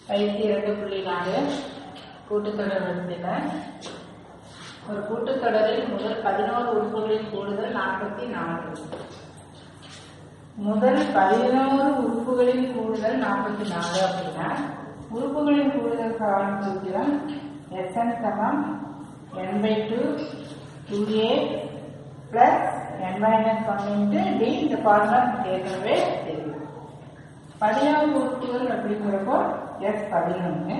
பயிற்சி இரண்டு புள்ளி நாலு கூட்டுத்தொடர் வரிசையில் ஒரு கூட்டுத்தொடரில் முதல் பதினோரு உறுப்புகளின் கூடுதல் நாற்பத்தி நாலு முதல் பதினோரு உறுப்புகளின் கூடுதல் நாற்பத்தி நாலு அப்படின்னா உறுப்புகளின் கூடுதல் காலம் சூத்திரம் எஸ்என் சமம் n by two two a plus n minus one into d இந்த ஃபார்முலா நமக்கு ஏற்கனவே தெரியும் பதினோரு உறுப்புகள் அப்படிங்கிறப்போ எஸ் பதினொன்று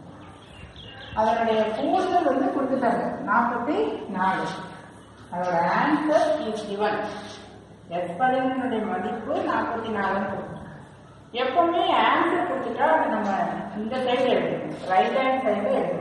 அதனுடைய கூடுதல் வந்து கொடுத்துட்டாங்க நாற்பத்தி நாலு அதோட ஆன்சர் இஸ் given எஸ் பதினொன்னுடைய மதிப்பு நாற்பத்தி நாலுன்னு கொடுத்துட்டாங்க எப்பவுமே ஆன்சர் கொடுத்துட்டா அது நம்ம இந்த சைடு எழுதணும் ரைட் ஹேண்ட் சைடு எழுதணும்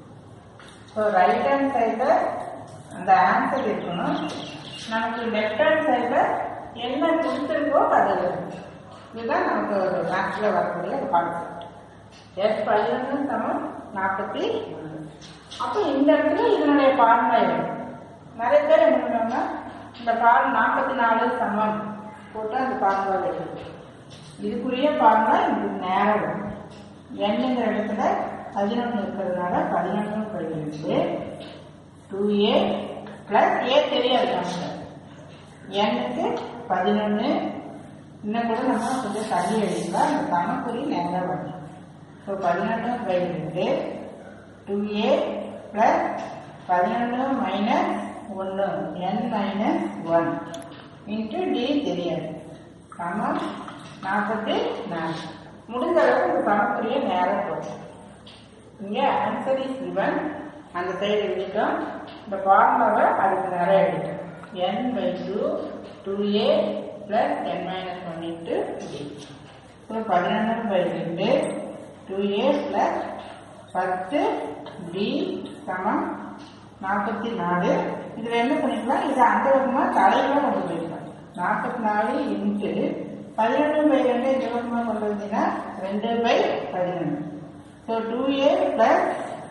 ஸோ ரைட் ஹேண்ட் சைடில் அந்த ஆன்சர் இருக்கணும் நமக்கு லெஃப்ட் ஹேண்ட் சைடில் என்ன கொடுத்துருக்கோ அது எழுதணும் இதுதான் நமக்கு ஒரு மேக்ஸில் வரக்கூடிய ஒரு கான்செப்ட் எஸ் பதினொன்று சமம் நாற்பத்தி ஒன்று அப்போ இந்த இடத்துல இதனுடைய ஃபார்முலா எழுதணும் நிறைய பேர் என்ன பண்ணுவாங்க இந்த ஃபார்ம் நாற்பத்தி நாலு சமம் போட்டு அந்த ஃபார்முலா எழுதணும் இதுக்குரிய ஃபார்முலா இது நேரம் வரும் எண்ணுங்கிற இடத்துல பதினொன்று இருக்கிறதுனால பதினொன்று பதினெட்டு டூ ஏ ப்ளஸ் ஏ தெரியாது நமக்கு எண்ணுக்கு பதினொன்று இன்னும் கூட நம்ம கொஞ்சம் தள்ளி எழுதிக்கலாம் அந்த சமக்குறி நேரம் வரும் ஸோ பதினொன்று பை ரெண்டு டூ ஏ ப்ளஸ் பதினொன்று மைனஸ் ஒன்று n minus one into d தெரியாது சமம் நாற்பத்தி நாலு முடிஞ்ச அளவுக்கு இந்த சமக்குரிய நேரம் போகும் இங்கே ஆன்சர் இஸ் given அந்த சைடு எழுதிட்டோம் இந்த ஃபார்முலாவை அதுக்கு நேரம் எழுதிட்டோம் n by two two a plus n minus one into d so பதினொன்று பை ரெண்டு டூ ஏ ப்ளஸ் பத்து டி சமம் நாற்பத்தி நாலு இதில் என்ன பண்ணிக்கலாம் இது அந்த பக்கமாக தலைவராக கொண்டு போயிருக்கலாம் நாற்பத்தி நாலு இன்ட்டு பதினொன்று பை ரெண்டு இந்த பக்கமாக கொண்டு வந்தீங்கன்னா ரெண்டு பை பதினொன்று ஸோ டூ ஏ ப்ளஸ்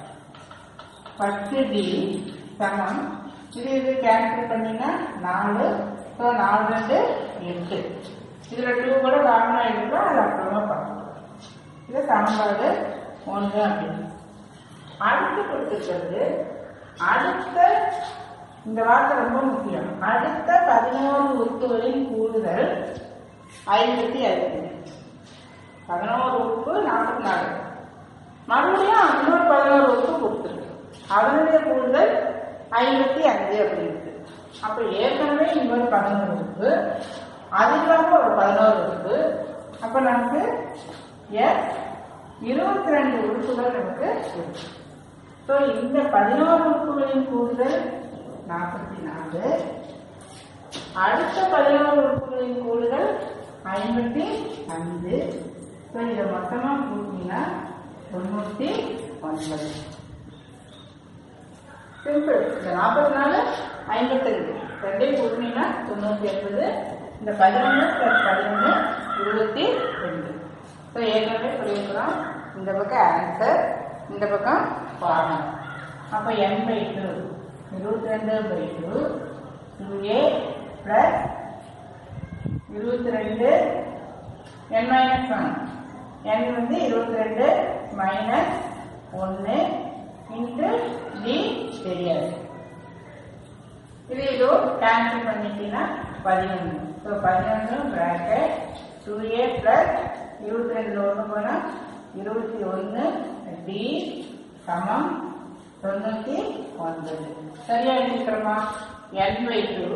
பத்து டி சமம் இது இது கேன்சல் பண்ணினா நாலு ஸோ நாலு ரெண்டு எட்டு இதில் டூ கூட காமனாக எடுக்கலாம் அது அப்புறமா பார்க்கலாம் இது சமன்பாடு ஒன்று அப்படின்னு அடுத்து கொடுத்துருக்கிறது அடுத்த இந்த வார்த்தை ரொம்ப முக்கியம் அடுத்த பதினோரு உறுப்புகளின் கூடுதல் ஐம்பத்தி ஐந்து பதினோரு உறுப்பு நாற்பத்தி நாலு மறுபடியும் இன்னொரு பதினோரு உறுப்பு கொடுத்துருக்கு அதனுடைய கூடுதல் ஐம்பத்தி அஞ்சு அப்படின்னு அப்போ ஏற்கனவே இன்னொரு பதினோரு உறுப்பு அது இல்லாமல் ஒரு பதினோரு உறுப்பு அப்போ நமக்கு எஸ் இருபத்தி ரெண்டு உறுப்புகள் நமக்கு இருக்கு ஸோ இந்த பதினோரு உறுப்புகளின் கூடுதல் நாற்பத்தி நாலு அடுத்த பதினோரு உறுப்புகளின் கூடுதல் ஐம்பத்தி அஞ்சு ஸோ இதை மொத்தமாக கூட்டினா தொண்ணூற்றி ஒன்பது சிம்பிள் இந்த நாற்பத்தி நாலு ஐம்பத்தஞ்சு ரெண்டையும் கூட்டினீங்கன்னா தொண்ணூற்றி ஒன்பது இந்த பதினொன்று ப்ளஸ் பதினொன்று இருபத்தி ரெண்டு ஸோ ஏற்கனவே சொல்லியிருக்கிறோம் இந்த பக்கம் ஆன்சர் இந்த பக்கம் ஃபார்முலா அப்போ என் பை டூ இருபத்தி ரெண்டு by two two a plus இருபத்தி ரெண்டு என் மைனஸ் ஒன் என் வந்து இருபத்தி ரெண்டு மைனஸ் ஒன்று இன்ட்டு டி தெரியாது இது இதோ கேன்சல் பண்ணிட்டீங்கன்னா பதினொன்று ஸோ பதினொன்று ப்ராக்கெட் டூ ஏ ப்ளஸ் இருபத்தி ரெண்டு ஒன்று போனால் இருபத்தி ஒன்று டி சமம் தொண்ணூற்றி ஒன்பது சரியா எழுதிக்கிறோமா n by two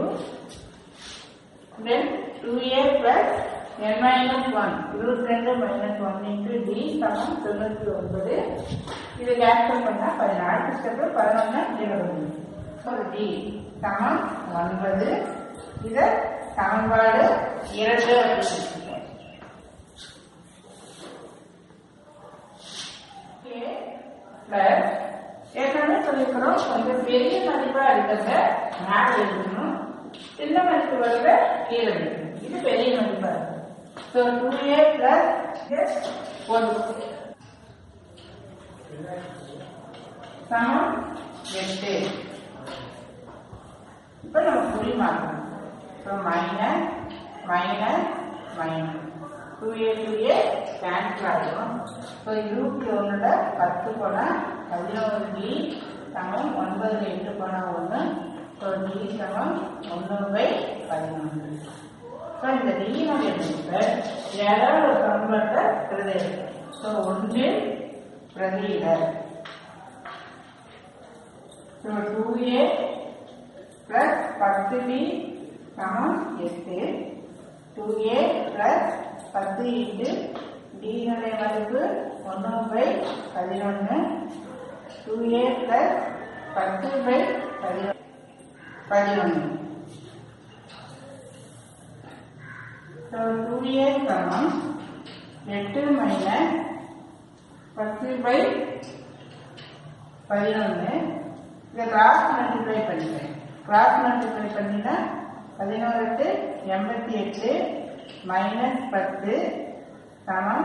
then two a plus n minus one இருபத்தி ரெண்டு மைனஸ் ஒன் இன்ட்டு டி சமம் தொண்ணூற்றி ஒன்பது இது கேன்சல் பண்ணால் பதினாறு அடுத்த ஸ்டெப்பு பதினொன்று இருபது ஒரு டி சமம் ஒன்பது இதை சமன்பாடு இரண்டு அப்படின்னு பிளஸ் ஏற்கனவே சொல்லியிருக்கிறோம் கொஞ்சம் பெரிய மதிப்பா இருக்கிறத மேலே எழுதணும் சின்ன மதிப்பு வருத கீழே எழுதணும் இது பெரிய மதிப்பா இருக்கு ஸோ டூ ஏ பிளஸ் ஒன்று சமம் எட்டு இப்போ நம்ம புரி மாற்றணும் so minus minus minus two a two a cancel ஆகிடும் ஸோ இருபத்தி ஒன்றில் பத்து போனால் பதினோரு டி சமம் ஒன்பது எட்டு போனால் ஒன்று ஸோ டி சமம் ஒன்று பை பதினொன்று ஸோ இந்த டியினுடைய மதிப்பை யாராவது ஒரு சம்பளத்தை பிரதியிட ஸோ ஒன்று பிரதியிட ஸோ டூ ஏ ப்ளஸ் பத்து டி சமம் எட்டு டூ ஏ ப்ளஸ் பத்து இன்ட்டு டியினுடைய மதிப்பு ஒன்று பை பதினொன்று டூ ஏ ப்ளஸ் பத்து பை பதினொன்று பதினொன்று ஸோ டூ ஏ சமம் எட்டு மைனஸ் பத்து பை பதினொன்று இதை கிராஸ் மல்டிப்ளை பண்ணிக்கிறேன் கிராஸ் மல்டிப்ளை பண்ணினா பதினோரு எட்டு எண்பத்தி எட்டு மைனஸ் பத்து சமம்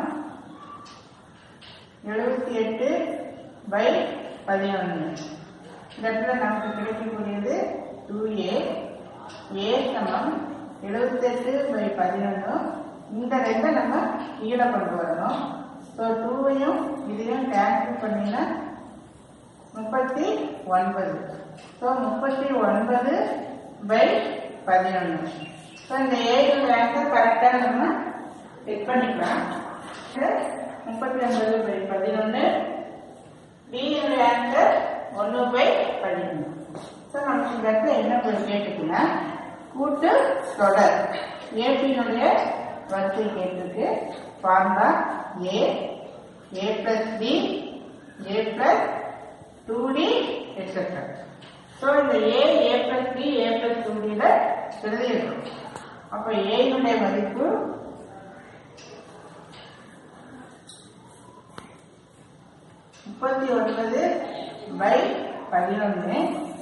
எழுபத்தி எட்டு பை பதினொன்று இந்த இடத்துல நமக்கு கிடைக்கக்கூடியது டூ ஏ ஏ சமம் எழுபத்தெட்டு பை பதினொன்று இந்த ரெண்டை நம்ம கீழே கொண்டு வரணும் ஸோ டூவையும் இதையும் கேன்சல் பண்ணினா முப்பத்தி ஒன்பது ஸோ முப்பத்தி ஒன்பது பை பதினொன்று ஸோ இந்த ஏழு ஆன்சர் கரெக்டாக நம்ம செக் பண்ணிக்கலாம் இது முப்பத்தி ஒன்பது பை பதினொன்று டியோட ஆன்சர் ஒன்று பை பதினொன்று ஸோ நமக்கு இந்த இடத்துல என்ன போய் கேட்டுக்குன்னா கூட்டு தொடர் ஏபியினுடைய வரிசை கேட்டிருக்கு formula a a plus d a plus two d etcetera so இந்த a a plus d a plus two டியில் எழுதியிருக்கோம் அப்போ ஏனுடைய மதிப்பு முப்பத்தி ஒன்பது பை பதினொன்று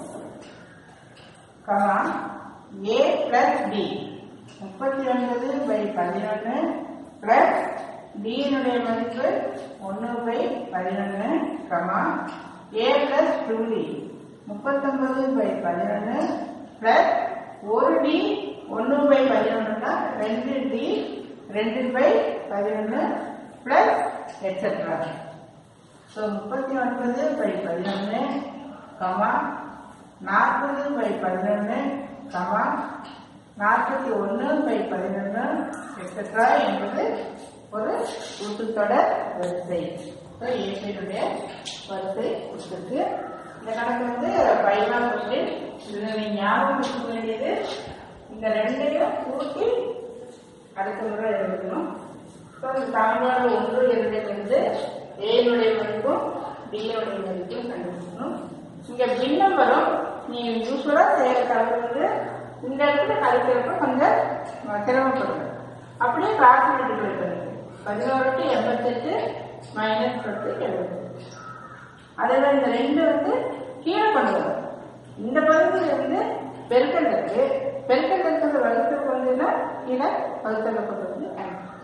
கமா ஏ பிளஸ் டி முப்பத்தி ஒன்பது பை பதினொன்று பிளஸ் டியினுடைய மதிப்பு ஒன்று பை பதினொன்று comma a plus two d முப்பத்தொன்பது பை பதினொன்று பிளஸ் ஒரு டி ஒன்று பை பதினொன்றுனா ரெண்டு டி ரெண்டு பை பதினொன்று பிளஸ் எட்ஸெட்ரா ஸோ முப்பத்தி ஒன்பது பை பதினொன்று கமா நாற்பது பை பதினொன்று கமா நாற்பத்தி ஒன்று பை பதினொன்று எக்ஸெட்ரா என்பது ஒரு கூட்டுத்தொடர் வரிசை ஸோ ஏசியுடைய வரிசை கொடுத்துருக்கு இந்த கணக்கு வந்து பைவா கொஸ்டின் இதில் நீ ஞாபகம் வச்சுக்க வேண்டியது இந்த ரெண்டையும் கூட்டி அடுத்த முறை எழுதணும் ஸோ இந்த சமன்பாடு ஒன்று இரண்டிலிருந்து ஏனுடைய மதிப்பும் பியோடைய மதிப்பும் கண்டுபிடிக்கணும் இங்க பின்னம் வரும் நீ யூஸ்வலா செய்யற கணக்கு வந்து இந்த இடத்துல கழிக்கிறப்ப கொஞ்சம் சிரமப்படுங்க அப்படியே கிராஸ் மல்டிப்ளை பண்ணிக்க பதினோரு டு எண்பத்தெட்டு மைனஸ் பத்து எழுபது அதில் இந்த ரெண்டு வந்து கீழே கொண்டு வரும் இந்த பகுதியில் இருந்து பெருக்கல் இருக்கு பெருக்கல் இருக்கிறது வகுத்து கொண்டுனா கீழே வகுத்தல் கொண்டு வந்து ஆன்சர்